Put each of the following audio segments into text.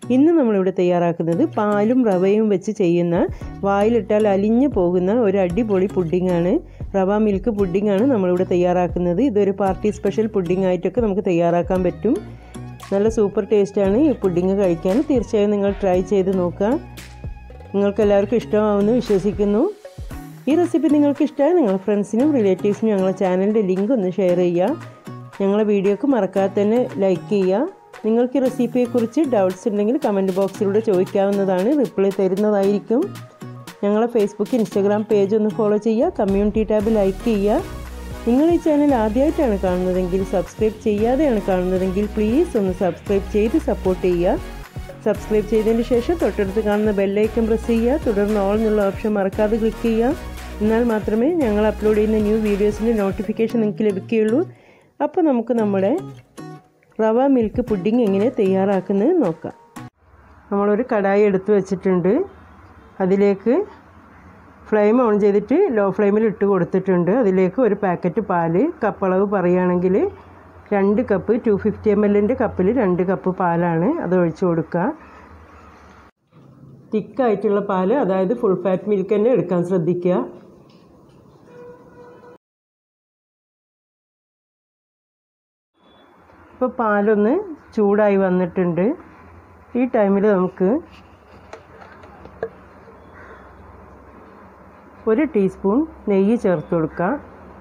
ഇന്ന് നമ്മളിവിടെ തയ്യാറാക്കുന്നത് പാലും റവയും വെച്ച് ചെയ്യുന്ന വായിലിട്ടാൽ അലിഞ്ഞു പോകുന്ന ഒരു അടിപൊളി പുഡിങ്ങാണ് റവ മിൽക്ക് പുഡിങ്ങാണ് നമ്മളിവിടെ തയ്യാറാക്കുന്നത് ഇതൊരു പാർട്ടി സ്പെഷ്യൽ പുഡിംഗ് ആയിട്ടൊക്കെ നമുക്ക് തയ്യാറാക്കാൻ പറ്റും നല്ല സൂപ്പർ ടേസ്റ്റാണ് ഈ പുഡിങ് കഴിക്കാൻ തീർച്ചയായും നിങ്ങൾ ട്രൈ ചെയ്ത് നോക്കുക നിങ്ങൾക്ക് എല്ലാവർക്കും ഇഷ്ടമാവുമെന്ന് വിശ്വസിക്കുന്നു ഈ റെസിപ്പി നിങ്ങൾക്ക് ഇഷ്ടമായി നിങ്ങളുടെ ഫ്രണ്ട്സിനും റിലേറ്റീവ്സിനും ഞങ്ങളുടെ ചാനലിൻ്റെ ലിങ്ക് ഒന്ന് ഷെയർ ചെയ്യുക ഞങ്ങളെ വീഡിയോക്ക് മറക്കാതെ തന്നെ ലൈക്ക് ചെയ്യുക നിങ്ങൾക്ക് ഈ റെസിപ്പിയെക്കുറിച്ച് ഡൗട്ട്സ് ഉണ്ടെങ്കിൽ കമൻറ്റ് ബോക്സിലൂടെ ചോദിക്കാവുന്നതാണ് റിപ്ലൈ തരുന്നതായിരിക്കും ഞങ്ങളെ ഫേസ്ബുക്ക് ഇൻസ്റ്റാഗ്രാം പേജ് ഒന്ന് ഫോളോ ചെയ്യുക കമ്മ്യൂണിറ്റി ടാബ് ലൈക്ക് ചെയ്യുക നിങ്ങൾ ഈ ചാനൽ ആദ്യമായിട്ടാണ് കാണുന്നതെങ്കിൽ സബ്സ്ക്രൈബ് ചെയ്യാതെയാണ് കാണുന്നതെങ്കിൽ പ്ലീസ് ഒന്ന് സബ്സ്ക്രൈബ് ചെയ്ത് സപ്പോർട്ട് ചെയ്യുക സബ്സ്ക്രൈബ് ചെയ്തതിന് ശേഷം തൊട്ടടുത്ത് കാണുന്ന ബെല്ലൈക്കൻ പ്രസ് ചെയ്യുക തുടർന്ന് ഓൾ എന്നുള്ള ഓപ്ഷൻ മറക്കാതെ ക്ലിക്ക് ചെയ്യുക എന്നാൽ മാത്രമേ ഞങ്ങൾ അപ്ലോഡ് ചെയ്യുന്ന ന്യൂ വീഡിയോസിൻ്റെ നോട്ടിഫിക്കേഷൻ നിങ്ങൾക്ക് ലഭിക്കുകയുള്ളൂ അപ്പോൾ നമുക്ക് നമ്മുടെ റവ മിൽക്ക് പുഡിംഗ് എങ്ങനെ തയ്യാറാക്കുന്നത് നോക്കാം നമ്മളൊരു കടായി എടുത്ത് വെച്ചിട്ടുണ്ട് അതിലേക്ക് ഫ്ലെയിം ഓൺ ചെയ്തിട്ട് ലോ ഫ്ലെയിമിൽ ഇട്ട് കൊടുത്തിട്ടുണ്ട് അതിലേക്ക് ഒരു പാക്കറ്റ് പാല് കപ്പളവ് പറയുകയാണെങ്കിൽ രണ്ട് കപ്പ് ടു ഫിഫ്റ്റി എം എല്ലിൻ്റെ കപ്പിൽ രണ്ട് കപ്പ് പാലാണ് അത് ഒഴിച്ചു കൊടുക്കുക തിക്കായിട്ടുള്ള പാല് അതായത് ഫുൾ ഫാറ്റ് മിൽക്ക് തന്നെ എടുക്കാൻ ശ്രദ്ധിക്കുക ഇപ്പോൾ പാലൊന്ന് ചൂടായി വന്നിട്ടുണ്ട് ഈ ടൈമിൽ നമുക്ക് ഒരു ടീസ്പൂൺ നെയ്യ് ചേർത്ത് കൊടുക്കാം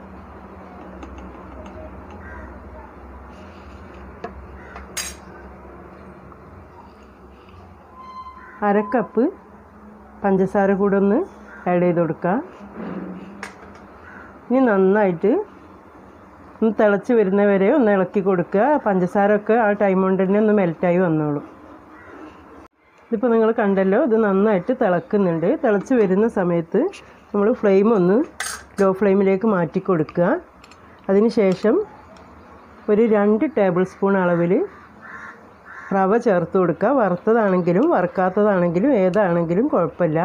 അര കപ്പ് പഞ്ചസാര കൂടെ ഒന്ന് ആഡ് ചെയ്ത് കൊടുക്കാം ഇനി നന്നായിട്ട് ഒന്ന് തിളച്ച് വരുന്ന വരെ ഒന്ന് ഇളക്കി കൊടുക്കുക പഞ്ചസാര ഒക്കെ ആ ടൈം കൊണ്ട് തന്നെ ഒന്ന് മെൽറ്റായി വന്നോളും ഇതിപ്പോൾ നിങ്ങൾ കണ്ടല്ലോ ഇത് നന്നായിട്ട് തിളക്കുന്നുണ്ട് തിളച്ച് വരുന്ന സമയത്ത് നമ്മൾ ഫ്ലെയിം ഒന്ന് ലോ ഫ്ലെയിമിലേക്ക് മാറ്റി കൊടുക്കുക അതിന് ശേഷം ഒരു രണ്ട് ടേബിൾ സ്പൂൺ അളവിൽ റവ ചേർത്ത് കൊടുക്കുക വറുത്തതാണെങ്കിലും വറുക്കാത്തതാണെങ്കിലും ഏതാണെങ്കിലും കുഴപ്പമില്ല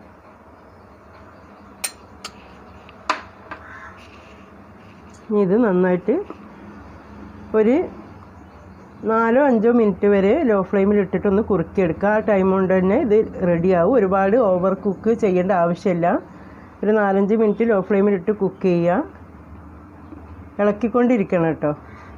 ഇനി ഇത് നന്നായിട്ട് ഒരു നാലോ അഞ്ചോ മിനിറ്റ് വരെ ലോ ഫ്ലെയിമിൽ ഇട്ടിട്ടൊന്ന് കുറുക്കിയെടുക്കുക ആ ടൈം കൊണ്ട് തന്നെ ഇത് റെഡിയാവും ഒരുപാട് ഓവർ കുക്ക് ചെയ്യേണ്ട ആവശ്യമില്ല ഒരു നാലഞ്ച് മിനിറ്റ് ലോ ഫ്ലെയിമിൽ ഇട്ട് കുക്ക് ചെയ്യുക ഇളക്കിക്കൊണ്ടിരിക്കണം കേട്ടോ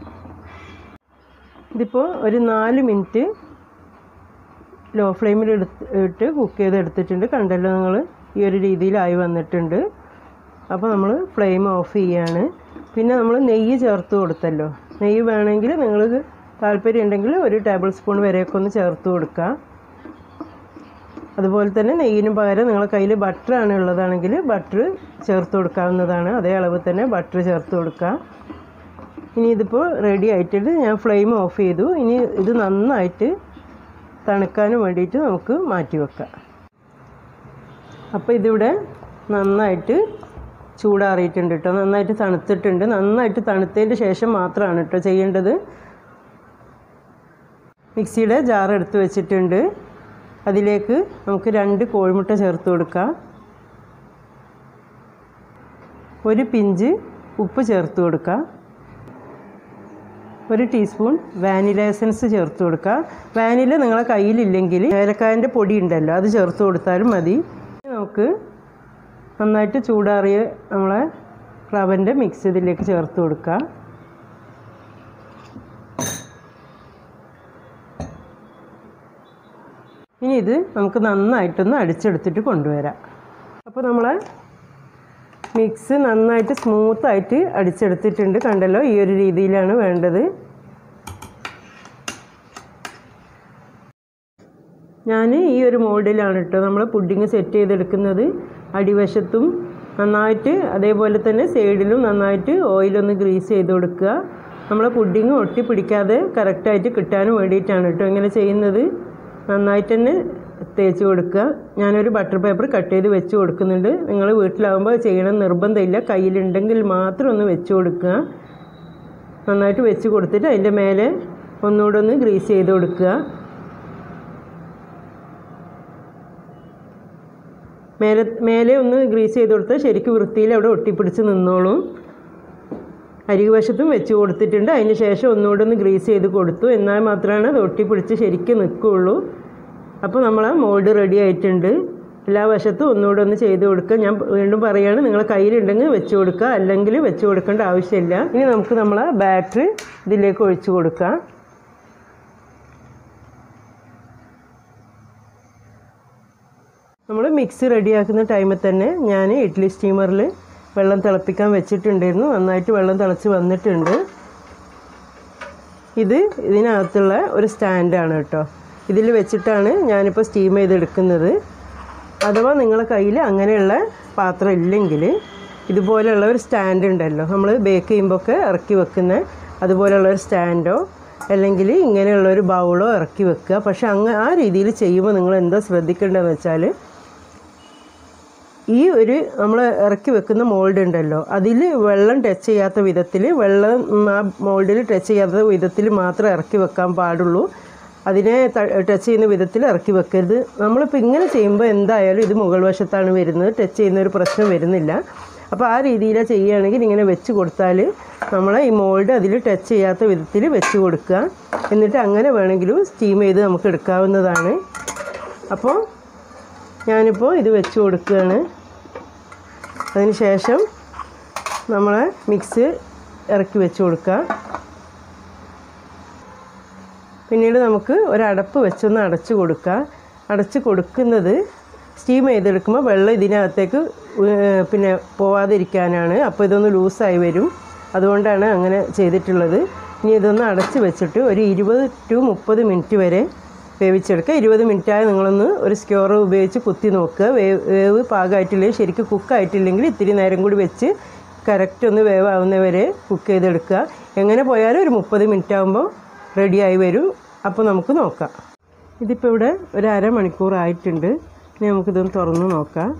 ഇതിപ്പോൾ ഒരു നാല് മിനിറ്റ് ലോ ഫ്ലെയിമിൽ എടുത്ത് ഇട്ട് കുക്ക് ചെയ്ത് എടുത്തിട്ടുണ്ട് കണ്ടല്ലോ നിങ്ങൾ ഈ ഒരു രീതിയിലായി വന്നിട്ടുണ്ട് അപ്പോൾ നമ്മൾ ഫ്ലെയിം ഓഫ് ചെയ്യാണ് പിന്നെ നമ്മൾ നെയ്യ് ചേർത്ത് കൊടുത്തല്ലോ നെയ്യ് വേണമെങ്കിൽ നിങ്ങൾ താല്പര്യം ഉണ്ടെങ്കിൽ ഒരു ടേബിൾ സ്പൂൺ വരെയൊക്കെ ഒന്ന് ചേർത്ത് കൊടുക്കുക അതുപോലെ തന്നെ നെയ്യിന് പകരം നിങ്ങളുടെ കയ്യിൽ ബട്ടറാണ് ഉള്ളതാണെങ്കിൽ ബട്ടർ ചേർത്ത് കൊടുക്കാവുന്നതാണ് അതേ അളവ് തന്നെ ബട്ടർ ചേർത്ത് കൊടുക്കുക ഇനി ഇതിപ്പോൾ റെഡി ആയിട്ടുണ്ട് ഞാൻ ഫ്ലെയിം ഓഫ് ചെയ്തു ഇനി ഇത് നന്നായിട്ട് തണുക്കാനും വേണ്ടിയിട്ട് നമുക്ക് മാറ്റി വെക്കാം അപ്പോൾ ഇതിവിടെ നന്നായിട്ട് ചൂടാറിയിട്ടുണ്ട് കേട്ടോ നന്നായിട്ട് തണുത്തിട്ടുണ്ട് നന്നായിട്ട് തണുത്തതിന് ശേഷം മാത്രമാണ് കേട്ടോ ചെയ്യേണ്ടത് മിക്സിയുടെ ജാർ എടുത്ത് വെച്ചിട്ടുണ്ട് അതിലേക്ക് നമുക്ക് രണ്ട് കോഴിമുട്ട ചേർത്ത് കൊടുക്കാം ഒരു പിഞ്ച് ഉപ്പ് ചേർത്ത് കൊടുക്കാം ഒരു ടീസ്പൂൺ വാനില എസൻസ് ചേർത്ത് കൊടുക്കുക വാനില നിങ്ങളെ കയ്യിലില്ലെങ്കിൽ ഏലക്കായൻ്റെ പൊടി ഉണ്ടല്ലോ അത് ചേർത്ത് കൊടുത്താലും മതി നമുക്ക് നന്നായിട്ട് ചൂടാറിയ നമ്മളെ റവൻ്റെ മിക്സ് ഇതിലേക്ക് ചേർത്ത് കൊടുക്കുക ഇനി ഇത് നമുക്ക് നന്നായിട്ടൊന്ന് അടിച്ചെടുത്തിട്ട് കൊണ്ടുവരാം അപ്പോൾ നമ്മളെ മിക്സ് നന്നായിട്ട് സ്മൂത്തായിട്ട് അടിച്ചെടുത്തിട്ടുണ്ട് കണ്ടല്ലോ ഈ ഒരു രീതിയിലാണ് വേണ്ടത് ഞാൻ ഈ ഒരു മോഡിലാണ് കേട്ടോ നമ്മൾ പുഡിങ് സെറ്റ് ചെയ്തെടുക്കുന്നത് അടിവശത്തും നന്നായിട്ട് അതേപോലെ തന്നെ സൈഡിലും നന്നായിട്ട് ഓയിലൊന്ന് ഗ്രീസ് ചെയ്ത് കൊടുക്കുക നമ്മളെ പുഡിങ് ഒട്ടി പിടിക്കാതെ കറക്റ്റായിട്ട് കിട്ടാനും വേണ്ടിയിട്ടാണ് കേട്ടോ ഇങ്ങനെ ചെയ്യുന്നത് നന്നായിട്ട് തന്നെ തേച്ച് കൊടുക്കുക ഞാനൊരു ബട്ടർ പേപ്പർ കട്ട് ചെയ്ത് വെച്ച് കൊടുക്കുന്നുണ്ട് നിങ്ങൾ വീട്ടിലാകുമ്പോൾ ചെയ്യണം നിർബന്ധമില്ല കയ്യിലുണ്ടെങ്കിൽ മാത്രം ഒന്ന് വെച്ച് കൊടുക്കുക നന്നായിട്ട് വെച്ച് കൊടുത്തിട്ട് അതിൻ്റെ മേലെ ഒന്നുകൂടെ ഒന്ന് ഗ്രീസ് ചെയ്ത് കൊടുക്കുക മേലെ മേലെ ഒന്ന് ഗ്രീസ് ചെയ്ത് കൊടുത്താൽ ശരിക്കും വൃത്തിയിൽ അവിടെ ഒട്ടിപ്പിടിച്ച് നിന്നോളും അരികുവശത്തും വെച്ച് കൊടുത്തിട്ടുണ്ട് അതിന് ശേഷം ഒന്നുകൂടെ ഒന്ന് ഗ്രീസ് ചെയ്ത് കൊടുത്തു എന്നാൽ മാത്രമാണ് അത് ഒട്ടിപ്പിടിച്ച് ശരിക്കും നിൽക്കുകയുള്ളൂ അപ്പോൾ നമ്മൾ മോൾഡ് റെഡി ആയിട്ടുണ്ട് എല്ലാ വശത്തും ഒന്നുകൂടെ ഒന്ന് ചെയ്ത് കൊടുക്കുക ഞാൻ വീണ്ടും പറയുകയാണ് നിങ്ങളെ കയ്യിലുണ്ടെങ്കിൽ വെച്ച് കൊടുക്കുക അല്ലെങ്കിൽ വെച്ച് കൊടുക്കേണ്ട ആവശ്യമില്ല ഇനി നമുക്ക് നമ്മളെ ബാറ്ററി ഇതിലേക്ക് ഒഴിച്ച് കൊടുക്കാം നമ്മൾ മിക്സ് റെഡിയാക്കുന്ന ടൈമിൽ തന്നെ ഞാൻ ഇഡ്ഡലി സ്റ്റീമറിൽ വെള്ളം തിളപ്പിക്കാൻ വെച്ചിട്ടുണ്ടായിരുന്നു നന്നായിട്ട് വെള്ളം തിളച്ച് വന്നിട്ടുണ്ട് ഇത് ഇതിനകത്തുള്ള ഒരു സ്റ്റാൻഡാണ് കേട്ടോ ഇതിൽ വെച്ചിട്ടാണ് ഞാനിപ്പോൾ സ്റ്റീം ചെയ്തെടുക്കുന്നത് അഥവാ നിങ്ങളെ കയ്യിൽ അങ്ങനെയുള്ള പാത്രം ഇല്ലെങ്കിൽ ഇതുപോലെയുള്ള ഒരു സ്റ്റാൻഡ് ഉണ്ടല്ലോ നമ്മൾ ബേക്ക് ചെയ്യുമ്പോൾ ഒക്കെ ഇറക്കി വെക്കുന്ന അതുപോലെയുള്ള ഒരു സ്റ്റാൻഡോ അല്ലെങ്കിൽ ഇങ്ങനെയുള്ള ഒരു ബൗളോ ഇറക്കി വെക്കുക പക്ഷെ അങ്ങ് ആ രീതിയിൽ ചെയ്യുമ്പോൾ നിങ്ങൾ എന്താ ശ്രദ്ധിക്കേണ്ടതെന്ന് വെച്ചാൽ ഈ ഒരു നമ്മൾ ഇറക്കി വെക്കുന്ന മോൾഡ് ഉണ്ടല്ലോ അതിൽ വെള്ളം ടച്ച് ചെയ്യാത്ത വിധത്തിൽ വെള്ളം ആ മോൾഡിൽ ടച്ച് ചെയ്യാത്ത വിധത്തിൽ മാത്രമേ ഇറക്കി വെക്കാൻ പാടുള്ളൂ അതിനെ ടച്ച് ചെയ്യുന്ന വിധത്തിൽ ഇറക്കി വെക്കരുത് നമ്മളിപ്പോൾ ഇങ്ങനെ ചെയ്യുമ്പോൾ എന്തായാലും ഇത് മുകൾ വശത്താണ് വരുന്നത് ടച്ച് ചെയ്യുന്ന ഒരു പ്രശ്നം വരുന്നില്ല അപ്പോൾ ആ രീതിയിൽ ചെയ്യുകയാണെങ്കിൽ ഇങ്ങനെ വെച്ച് കൊടുത്താൽ നമ്മൾ ഈ മോൾഡ് അതിൽ ടച്ച് ചെയ്യാത്ത വിധത്തിൽ വെച്ച് കൊടുക്കുക എന്നിട്ട് അങ്ങനെ വേണമെങ്കിലും സ്റ്റീം ചെയ്ത് നമുക്ക് എടുക്കാവുന്നതാണ് അപ്പോൾ ഞാനിപ്പോൾ ഇത് വെച്ച് കൊടുക്കുകയാണ് അതിന് ശേഷം നമ്മൾ മിക്സ് ഇറക്കി വെച്ച് കൊടുക്കുക പിന്നീട് നമുക്ക് ഒരടപ്പ് വെച്ചൊന്ന് അടച്ച് കൊടുക്കുക അടച്ച് കൊടുക്കുന്നത് സ്റ്റീം ചെയ്തെടുക്കുമ്പോൾ വെള്ളം ഇതിനകത്തേക്ക് ഏഹ് പിന്നെ പോവാതിരിക്കാനാണ് അപ്പോൾ ഇതൊന്ന് ലൂസായി വരും അതുകൊണ്ടാണ് അങ്ങനെ ചെയ്തിട്ടുള്ളത് ഇനി ഇതൊന്ന് അടച്ച് വെച്ചിട്ട് ഒരു ഇരുപത് ടു മുപ്പത് മിനിറ്റ് വരെ വേവിച്ചെടുക്കുക ഇരുപത് മിനിറ്റായി നിങ്ങളൊന്ന് ഒരു സ്ക്യോർ ഉപയോഗിച്ച് കുത്തി നോക്കുക വേവ് വേവ് പാകമായിട്ടില്ലെങ്കിൽ ശരിക്കും കുക്കായിട്ടില്ലെങ്കിൽ ഇത്തിരി നേരം കൂടി വെച്ച് കറക്റ്റ് ഒന്ന് വേവാവുന്നവരെ കുക്ക് ചെയ്തെടുക്കുക എങ്ങനെ പോയാലും ഒരു മുപ്പത് മിനിറ്റ് ആകുമ്പോൾ റെഡിയായി വരും അപ്പോൾ നമുക്ക് നോക്കാം ഇതിപ്പോൾ ഇവിടെ ഒരു അരമണിക്കൂർ ആയിട്ടുണ്ട് ഇനി നമുക്കിതൊന്ന് തുറന്ന് നോക്കാം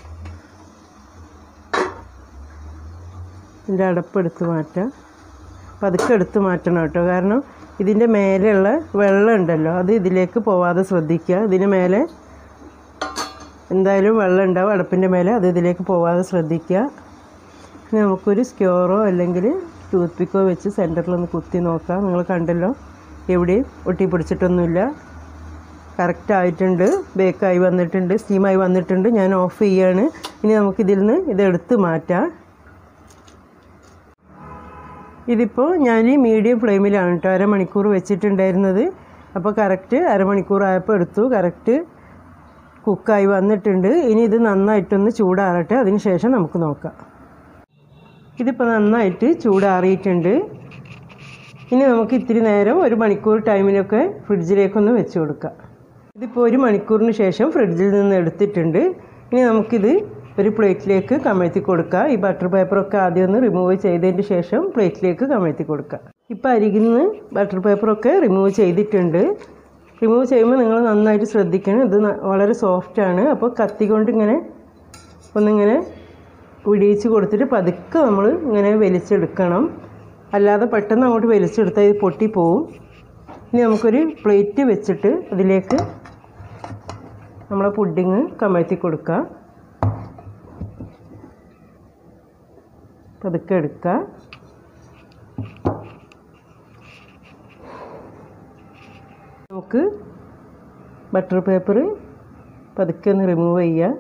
ഇതിൻ്റെ അടപ്പെടുത്ത് മാറ്റാം പതുക്കെ എടുത്ത് മാറ്റണം കേട്ടോ കാരണം ഇതിൻ്റെ മേലെയുള്ള വെള്ളം ഉണ്ടല്ലോ അത് ഇതിലേക്ക് പോവാതെ ശ്രദ്ധിക്കുക ഇതിന് മേലെ എന്തായാലും വെള്ളം ഉണ്ടാവും അടുപ്പിൻ്റെ മേലെ അത് ഇതിലേക്ക് പോവാതെ ശ്രദ്ധിക്കുക ഇനി നമുക്കൊരു സ്ക്യോറോ അല്ലെങ്കിൽ ടൂത്ത് പിക്കോ വെച്ച് സെൻറ്ററിലൊന്ന് കുത്തി നോക്കാം നിങ്ങൾ കണ്ടല്ലോ എവിടെയും ഒട്ടി പിടിച്ചിട്ടൊന്നുമില്ല കറക്റ്റ് ആയിട്ടുണ്ട് ബേക്കായി വന്നിട്ടുണ്ട് സ്റ്റീമായി വന്നിട്ടുണ്ട് ഞാൻ ഓഫ് ചെയ്യാണ് ഇനി നമുക്കിതിൽ നിന്ന് ഇതെടുത്ത് മാറ്റാം ഇതിപ്പോൾ ഞാൻ ഈ മീഡിയം ഫ്ലെയിമിലാണ് കേട്ടോ അരമണിക്കൂർ വെച്ചിട്ടുണ്ടായിരുന്നത് അപ്പോൾ കറക്റ്റ് അരമണിക്കൂർ ആയപ്പോൾ എടുത്തു കറക്റ്റ് കുക്കായി വന്നിട്ടുണ്ട് ഇനി ഇത് നന്നായിട്ടൊന്ന് ചൂടാറട്ടെ അതിന് ശേഷം നമുക്ക് നോക്കാം ഇതിപ്പോൾ നന്നായിട്ട് ചൂടാറിയിട്ടുണ്ട് ഇനി നമുക്ക് ഇത്തിരി നേരം ഒരു മണിക്കൂർ ടൈമിനൊക്കെ ഫ്രിഡ്ജിലേക്കൊന്ന് വെച്ച് കൊടുക്കാം ഇതിപ്പോൾ ഒരു മണിക്കൂറിന് ശേഷം ഫ്രിഡ്ജിൽ നിന്ന് എടുത്തിട്ടുണ്ട് ഇനി നമുക്കിത് ഒരു പ്ലേറ്റിലേക്ക് കമഴ്ത്തി കൊടുക്കുക ഈ ബട്ടർ പേപ്പറൊക്കെ ആദ്യം ഒന്ന് റിമൂവ് ചെയ്തതിന് ശേഷം പ്ലേറ്റിലേക്ക് കമഴ്ത്തി കൊടുക്കുക ഇപ്പോൾ അരികിൽ നിന്ന് ബട്ടർ പേപ്പറൊക്കെ റിമൂവ് ചെയ്തിട്ടുണ്ട് റിമൂവ് ചെയ്യുമ്പോൾ നിങ്ങൾ നന്നായിട്ട് ശ്രദ്ധിക്കണം ഇത് ന- വളരെ സോഫ്റ്റാണ് അപ്പോൾ കത്തി കൊണ്ട് ഇങ്ങനെ ഒന്നിങ്ങനെ വിടിയിച്ച് കൊടുത്തിട്ട് പതുക്കെ നമ്മൾ ഇങ്ങനെ വലിച്ചെടുക്കണം അല്ലാതെ പെട്ടെന്ന് അങ്ങോട്ട് വലിച്ചെടുത്താൽ ഇത് പൊട്ടിപ്പോവും ഇനി നമുക്കൊരു പ്ലേറ്റ് വെച്ചിട്ട് അതിലേക്ക് നമ്മളെ പുഡിങ് കമഴ്ത്തി കൊടുക്കുക പതുക്കെ എടുക്കുക നമുക്ക് ബട്ടർ പേപ്പർ പതുക്കെ ഒന്ന് റിമൂവ് ചെയ്യുക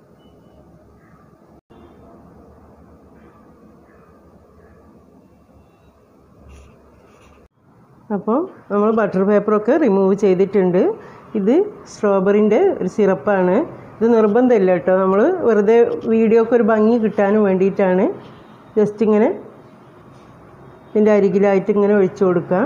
അപ്പോൾ നമ്മൾ ബട്ടർ പേപ്പറൊക്കെ റിമൂവ് ചെയ്തിട്ടുണ്ട് ഇത് സ്ട്രോബെറിൻ്റെ ഒരു സിറപ്പാണ് ഇത് നിർബന്ധമില്ല കേട്ടോ നമ്മൾ വെറുതെ വീഡിയോക്ക് ഒരു ഭംഗി കിട്ടാനും വേണ്ടിയിട്ടാണ് ജസ്റ്റ് ഇങ്ങനെ ഇതിൻ്റെ അരികിലായിട്ട് ഇങ്ങനെ ഒഴിച്ചു കൊടുക്കുക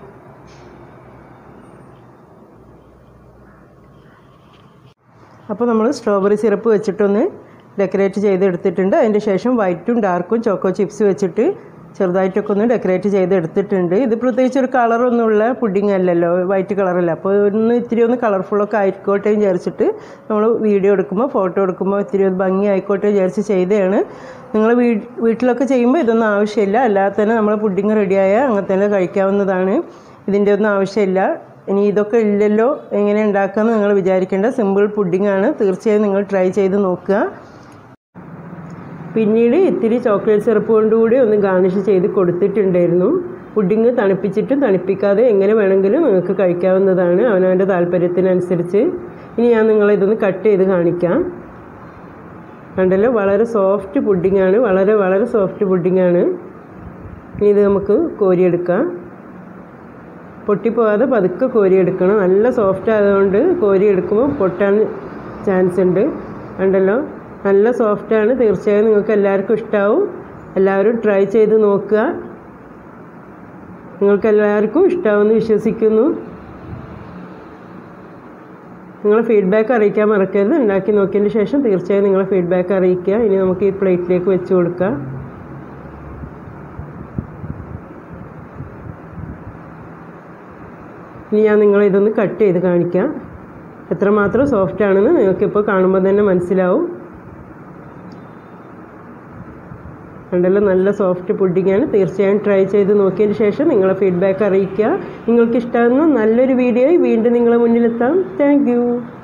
അപ്പോൾ നമ്മൾ സ്ട്രോബെറി സിറപ്പ് വെച്ചിട്ടൊന്ന് ഡെക്കറേറ്റ് ചെയ്തെടുത്തിട്ടുണ്ട് അതിൻ്റെ ശേഷം വൈറ്റും ഡാർക്കും ചോക്കോ ചിപ്സ് വെച്ചിട്ട് ചെറുതായിട്ടൊക്കെ ഒന്ന് ഡെക്കറേറ്റ് ചെയ്തെടുത്തിട്ടുണ്ട് ഇത് പ്രത്യേകിച്ച് ഒരു കളറൊന്നുമുള്ള പുഡിംഗ് അല്ലല്ലോ വൈറ്റ് കളറല്ല അപ്പോൾ ഒന്ന് ഇത്തിരി ഒന്ന് കളർഫുള്ളൊക്കെ ആയിക്കോട്ടെ എന്ന് വിചാരിച്ചിട്ട് നമ്മൾ വീഡിയോ എടുക്കുമ്പോൾ ഫോട്ടോ എടുക്കുമ്പോൾ ഇത്തിരി ഒന്ന് ഭംഗി ആയിക്കോട്ടെ വിചാരിച്ച് ചെയ്തതാണ് നിങ്ങൾ വീ വീട്ടിലൊക്കെ ചെയ്യുമ്പോൾ ഇതൊന്നും ആവശ്യമില്ല അല്ലാതെ തന്നെ നമ്മൾ പുഡിംഗ് റെഡിയായാൽ അങ്ങനെ തന്നെ കഴിക്കാവുന്നതാണ് ഇതിൻ്റെ ഒന്നും ആവശ്യമില്ല ഇനി ഇതൊക്കെ ഇല്ലല്ലോ എങ്ങനെ ഉണ്ടാക്കാമെന്ന് നിങ്ങൾ വിചാരിക്കേണ്ട സിമ്പിൾ പുഡിംഗ് ആണ് തീർച്ചയായും നിങ്ങൾ ട്രൈ ചെയ്ത് നോക്കുക പിന്നീട് ഇത്തിരി ചോക്ലേറ്റ് സിറപ്പ് കൊണ്ടുകൂടി ഒന്ന് ഗാർണിഷ് ചെയ്ത് കൊടുത്തിട്ടുണ്ടായിരുന്നു പുഡിങ് തണുപ്പിച്ചിട്ടും തണുപ്പിക്കാതെ എങ്ങനെ വേണമെങ്കിലും നിങ്ങൾക്ക് കഴിക്കാവുന്നതാണ് അവനവൻ്റെ താല്പര്യത്തിനനുസരിച്ച് ഇനി ഞാൻ നിങ്ങളെ ഇതൊന്ന് കട്ട് ചെയ്ത് കാണിക്കാം കണ്ടല്ലോ വളരെ സോഫ്റ്റ് പുഡിങ്ങാണ് വളരെ വളരെ സോഫ്റ്റ് പുഡിങ്ങാണ് ഇനി ഇത് നമുക്ക് കോരിയെടുക്കാം പൊട്ടിപ്പോവാതെ പതുക്കെ കോരിയെടുക്കണം നല്ല സോഫ്റ്റ് ആയതുകൊണ്ട് കോരിയെടുക്കുമ്പോൾ പൊട്ടാൻ ചാൻസ് ഉണ്ട് കണ്ടല്ലോ നല്ല സോഫ്റ്റാണ് തീർച്ചയായും നിങ്ങൾക്ക് എല്ലാവർക്കും ഇഷ്ടമാവും എല്ലാവരും ട്രൈ ചെയ്ത് നോക്കുക നിങ്ങൾക്ക് എല്ലാവർക്കും ഇഷ്ടമാവുമെന്ന് വിശ്വസിക്കുന്നു നിങ്ങൾ ഫീഡ്ബാക്ക് അറിയിക്കാൻ മറക്കരുത് ഉണ്ടാക്കി നോക്കിയതിന് ശേഷം തീർച്ചയായും നിങ്ങളെ ഫീഡ്ബാക്ക് അറിയിക്കുക ഇനി നമുക്ക് ഈ പ്ലേറ്റിലേക്ക് വെച്ച് കൊടുക്കാം ഇനി ഞാൻ നിങ്ങളെ ഇതൊന്ന് കട്ട് ചെയ്ത് കാണിക്കാം എത്രമാത്രം സോഫ്റ്റ് ആണെന്ന് നിങ്ങൾക്കിപ്പോൾ കാണുമ്പോൾ തന്നെ മനസ്സിലാവും കണ്ടല്ലോ നല്ല സോഫ്റ്റ് പുഡിങ്ങാണ് തീർച്ചയായും ട്രൈ ചെയ്ത് നോക്കിയതിന് ശേഷം നിങ്ങളെ ഫീഡ്ബാക്ക് അറിയിക്കുക നിങ്ങൾക്ക് ഇഷ്ടമാകുന്ന നല്ലൊരു വീഡിയോയിൽ വീണ്ടും നിങ്ങളെ മുന്നിലെത്താം താങ്ക്